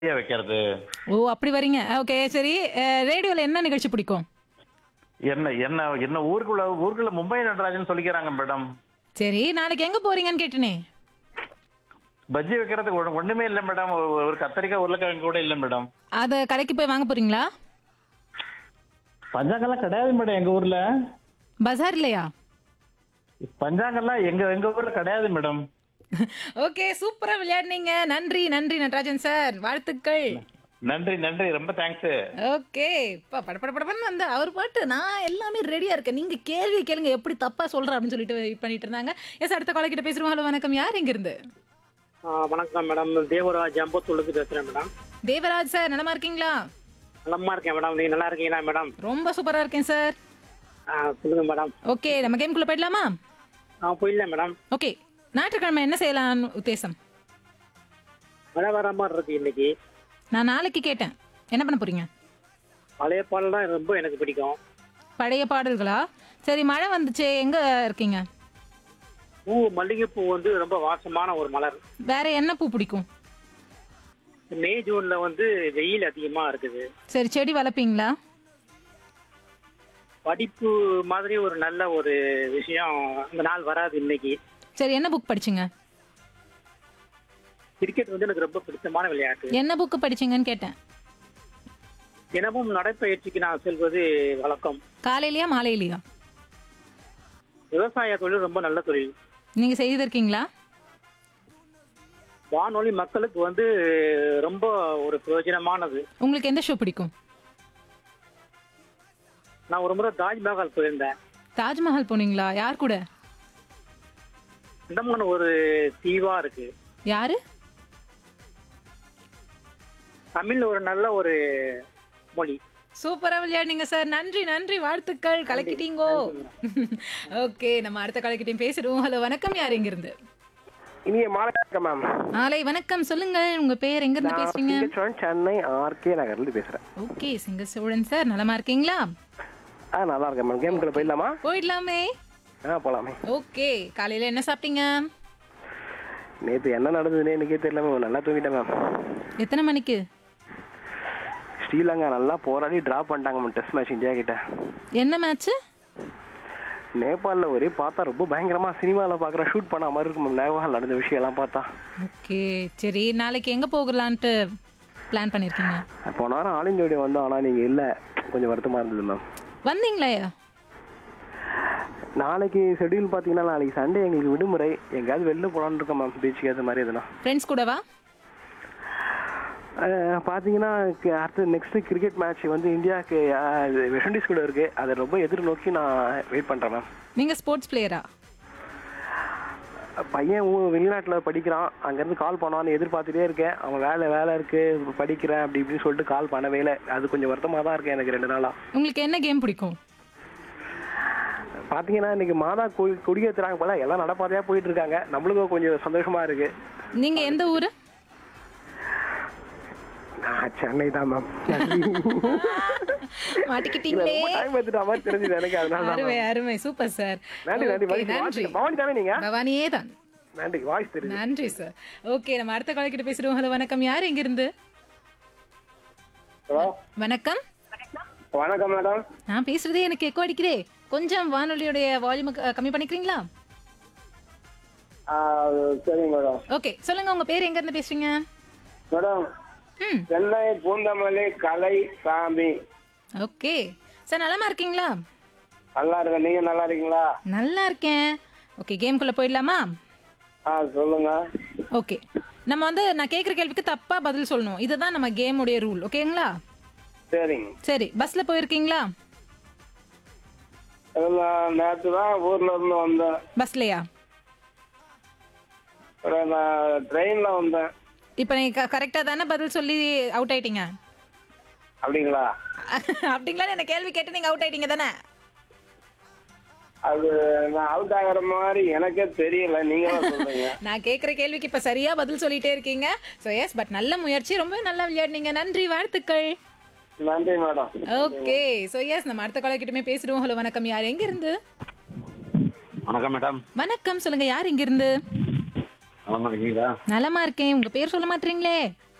பஜ்ஜியை வைக்கிறது ஓ அப்படி வரீங்க ஓகே சரி ரேடியோல என்ன நிகழ்ச்சி பிடிக்கும் என்ன என்ன என்ன ஊருக்குள்ள ஊருக்குள்ள மும்பை நடராஜன் சொல்லிக்கிறாங்க மேடம் சரி நாளைக்கு எங்க போறீங்கன்னு கேட்டனே பஜ்ஜி வைக்கிறதுக்கு ஒண்ணு- ஒண்ணுமே இல்லை மேடம் ஒரு ஒரு கத்தரிக்காய் உருளைக்கிழங்கு கூட இல்லை மேடம் அத கடைக்கு போய் வாங்க போறீங்களா பஞ்சாங்கெல்லாம் கிடையாது மேடம் எங்க ஊர்ல பஜார் இல்லையா பஞ்சாங்கெல்லாம் எங்க எங்க ஊர்ல கிடையாது மேடம் ஓகே சூப்பரா விளையாடுனீங்க நன்றி நன்றி நடராஜன் சார் வாழ்த்துக்கள் நன்றி நன்றி ரொம்ப தேங்க்ஸ் ஓகே இப்போ பட பட படப்படன்னு அந்த அவர் பாட்டு நான் எல்லாமே ரெடியா இருக்கேன் நீங்க கேள்வி கேளுங்க எப்படி தப்பா சொல்ற அப்படின்னு சொல்லிட்டு வெயிட் பண்ணிட்டு இருந்தாங்க எஸ் அடுத்த கால கிட்ட பேசுறோம் ஹலோ வணக்கம் யார் எங்க இருந்து ஆ, வணக்கம் மேடம் தேவராஜ் அம்பத்தூர்லேருந்து பேசுகிறேன் மேடம் தேவராஜ் சார் நலமா இருக்கீங்களா நலமா இருக்கேன் மேடம் நீங்கள் நல்லா இருக்கீங்களா மேடம் ரொம்ப சூப்பரா இருக்கேன் சார் ஆ, சொல்லுங்க மேடம் ஓகே நம்ம கேம்குள்ள போயிடலாமா ஆ போயிடல மேடம் ஓகே ஞாயிற்றுக்கிழமை என்ன செய்யலாம்னு உத்தேசம் மழை வர மாதிரி இருக்கு இன்னைக்கு நான் நாளைக்கு கேட்டேன் என்ன பண்ண போறீங்க பழைய பாடல் தான் ரொம்ப எனக்கு பிடிக்கும் பழைய பாடல்களா சரி மழை வந்துச்சே எங்க இருக்கீங்க பூ மல்லிகைப்பூ வந்து ரொம்ப வாசமான ஒரு மலர் வேற என்ன பூ பிடிக்கும் மே ஜூன்ல வந்து வெயில் அதிகமா இருக்குது சரி செடி வளர்ப்பீங்களா படிப்பு மாதிரி ஒரு நல்ல ஒரு விஷயம் அந்த நாள் வராது இன்னைக்கு சரி என்ன புக் படிச்சீங்க கிரிக்கெட் வந்து எனக்கு ரொம்ப பிடித்தமான விளையாட்டு என்ன புக்கு படிச்சீங்கன்னு கேட்டேன் தினமும் நடைப்பயிற்சிக்கு நான் செல்வது வழக்கம் காலையிலயா மாலையிலயா விவசாய தொழில் ரொம்ப நல்ல தொழில் நீங்க செய்திருக்கீங்களா வானொலி மக்களுக்கு வந்து ரொம்ப ஒரு பிரயோஜனமானது உங்களுக்கு எந்த ஷோ பிடிக்கும் நான் ஒரு முறை தாஜ்மஹால் போயிருந்தேன் தாஜ்மஹால் போனீங்களா யார் கூட அந்தமான ஒரு தீவா இருக்கு யாரு தமிழ் ஒரு நல்ல ஒரு மொழி சூப்பரா விளையாடுனீங்க சார் நன்றி நன்றி வாழ்த்துக்கள் கலக்கிட்டீங்கோ ஓகே நம்ம அடுத்த கலக்கிட்டையும் பேசிடுவோம் ஹலோ வணக்கம் யார் எங்க இருந்து இனிய மாலை வணக்கம் மேம் மாலை வணக்கம் சொல்லுங்க உங்க பேர் எங்க இருந்து பேசுறீங்க சிங்கச்சோழன் சென்னை ஆர்கே நகர்லேருந்து பேசுறேன் ஓகே சிங்க சோழன் சார் நலமா இருக்கீங்களா ஆ நல்லா இருக்கேன் மேம் கேமுக்குள்ள போயிடலாமா போயிடலாமே ஆ போலாமே ஓகே காலையில என்ன சாப்பிட்டீங்க நேற்று என்ன நடந்ததுன்னு எனக்கே தெரியல மேம் நல்லா தூங்கிட்டேன் மேம் எத்தனை மணிக்கு ஸ்ரீலங்கா நல்லா போராடி டிரா பண்ணிட்டாங்க மேம் டெஸ்ட் மேட்ச் இந்தியா கிட்ட என்ன மேட்ச் நேபாளில் ஒரே பார்த்தா ரொம்ப பயங்கரமா சினிமாவில் பார்க்குற ஷூட் பண்ண மாதிரி இருக்கும் மேம் நேபாள் நடந்த விஷயம்லாம் பார்த்தா ஓகே சரி நாளைக்கு எங்க போகலான்ட்டு பிளான் பண்ணிருக்கீங்க போன வாரம் ஆல் இந்தியா வந்தோம் ஆனால் நீங்கள் இல்லை கொஞ்சம் வருத்தமாக இருந்தது மேம் வந்தீங்களா நாளைக்கு ஷெட்யூல் பார்த்தீங்கன்னா நாளைக்கு சண்டே எங்களுக்கு விடுமுறை எங்கேயாவது வெளில போகலான்னு இருக்கோம் மேம் பீச்சுக்கு ஏற்ற மாதிரி எதுனா ஃப்ரெண்ட்ஸ் கூடவா அஹ் பாத்தீங்கன்னா க- அடுத்து நெக்ஸ்ட் கிரிக்கெட் மேட்ச் வந்து இந்தியாவுக்கு அஹ், வெஸ்ட் இண்டீஸ் கூட இருக்கு அதை ரொம்ப எதிர்நோக்கி நான் வெயிட் பண்றேன் மேம் நீங்க ஸ்போர்ட்ஸ் பிளேயரா பையன் ஊ- வெளிநாட்டுல படிக்கிறான் அங்கேருந்து கால் பண்ணான்னு எதிர்பார்த்துட்டே இருக்கேன் அவன் வேலை வேலை இருக்கு படிக்கிறேன் அப்படி இப்படின்னு சொல்லிட்டு கால் பண்ணவே இல்லை அது கொஞ்சம் வருத்தமாக தான் இருக்கு எனக்கு ரெண்டு நாளா உங்களுக்கு என்ன கேம் பிடிக்கும் பாத்தீங்கன்னா இன்னைக்கு மாதா கொடி கொடியேற்றுறாங்க போல எல்லாம் நடப்பாதையா போயிட்டு இருக்காங்க நம்மளுக்கும் கொஞ்சம் சந்தோஷமா இருக்கு நீங்க எந்த ஊரு நான் சென்னை தான் மேம் மாட்டிக்கிட்டீங்களே ரொம்ப டைம் எடுத்துட்ட மாதிரி தெரிஞ்சது எனக்கு அதனால தான் அருமை அருமை சூப்பர் சார் நன்றி நன்றி Okay, வாய்ஸ் நன்றி பவானி தானே நீங்க பவானியே தான் நன்றி வாய்ஸ் தெரியுது நன்றி சார் ஓகே நம்ம அடுத்த கால கிட்ட பேசுறோம் ஹலோ வணக்கம் யார் எங்க இருந்து ஹலோ வணக்கம் வணக்கம் மேடம் நான் பேசுறதே எனக்கு எக்கோ அடிக்கிறே கொஞ்சம் வானொலியுடைய வால்யூம் கம்மி பண்ணிக்கிறீங்களா சரிங்க மேடம் ஓகே சொல்லுங்க உங்க பேர் எங்க இருந்து பேசுறீங்க மேடம் ம் சென்னை பூந்தமல்லி கலை சாமி ஓகே சார் நலமா இருக்கீங்களா நல்லா இருக்கேன் நீங்க நல்லா இருக்கீங்களா நல்லா இருக்கேன் ஓகே கேம்குள்ள போயிடலாமா ஆ சொல்லுங்க ஓகே நம்ம வந்து நான் கேட்குற கேள்விக்கு தப்பா பதில் சொல்லணும் இதுதான் நம்ம கேமுடைய ரூல் ஓகேங்களா சரிங்க சரி பஸ்ல போயிருக்கீங்களா நேற்று தான் ஊர்ல இருந்து வந்தேன் பஸ்லயா அப்புறம் நான் ட்ரெயின்ல வந்தேன் இப்போ நீங்க கரெக்டாக தானே பதில் சொல்லி அவுட் ஆயிட்டீங்க அப்படிங்களா அப்படிங்களா என்ன கேள்வி கேட்டு நீங்க அவுட் ஆயிட்டீங்க தானே அது நான் அவுட் ஆகிற மாதிரி எனக்கே தெரியல நீங்க தான் சொல்றீங்க நான் கேட்குற கேள்விக்கு இப்போ சரியா பதில் சொல்லிட்டே இருக்கீங்க ஸோ எஸ் பட் நல்ல முயற்சி ரொம்ப நல்லா விளையாடுனீங்க நன்றி வாழ்த்துக்கள் நன்றி மேடம் ஓகே ஸோ எஸ் நம்ம அடுத்த காலக்கிட்டமே பேசுறோம் ஹலோ வணக்கம் யார் எங்க இருந்து வணக்கம் மேடம் வணக்கம் சொல்லுங்க யார் எங்க இருந்து நலமா இருக்கீங்களா நலமா இருக்கேன் உங்க பேர் சொல்ல மாட்டீங்களே